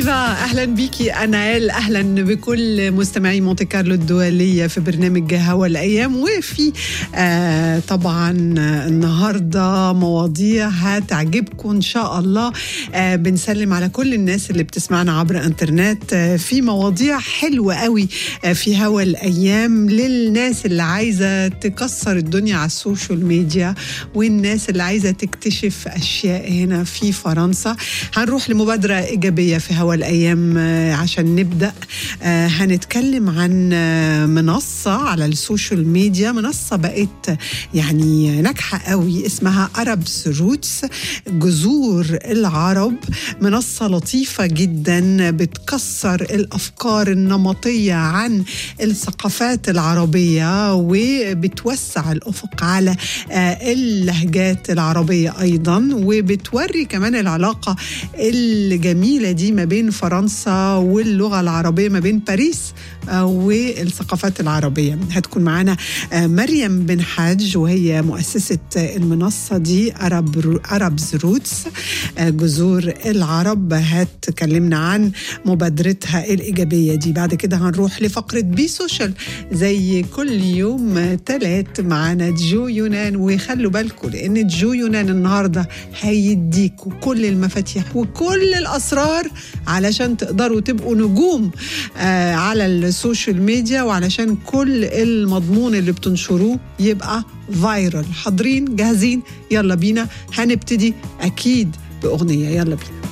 فيفا اهلا بيكي انال اهلا بكل مستمعي مونتي كارلو الدوليه في برنامج هوا الايام وفي آه طبعا النهارده مواضيع هتعجبكم ان شاء الله آه بنسلم على كل الناس اللي بتسمعنا عبر انترنت آه في مواضيع حلوه قوي آه في هوا الايام للناس اللي عايزه تكسر الدنيا على السوشيال ميديا والناس اللي عايزه تكتشف اشياء هنا في فرنسا هنروح لمبادره ايجابيه في هوا الايام عشان نبدا هنتكلم عن منصه على السوشيال ميديا منصه بقت يعني ناجحه قوي اسمها اربس روتس جذور العرب منصه لطيفه جدا بتكسر الافكار النمطيه عن الثقافات العربيه وبتوسع الافق على اللهجات العربيه ايضا وبتوري كمان العلاقه الجميله دي ما بين فرنسا واللغه العربيه ما بين باريس والثقافات العربيه هتكون معانا مريم بن حاج وهي مؤسسه المنصه دي ارب اربز روتس جذور العرب هتكلمنا عن مبادرتها الايجابيه دي بعد كده هنروح لفقره بي سوشيال زي كل يوم ثلاث معانا جو يونان وخلوا بالكم لان جو يونان النهارده هيديكوا كل المفاتيح وكل الاسرار علشان تقدروا تبقوا نجوم آه على السوشيال ميديا وعلشان كل المضمون اللي بتنشروه يبقى فايرال حاضرين جاهزين يلا بينا هنبتدي اكيد باغنيه يلا بينا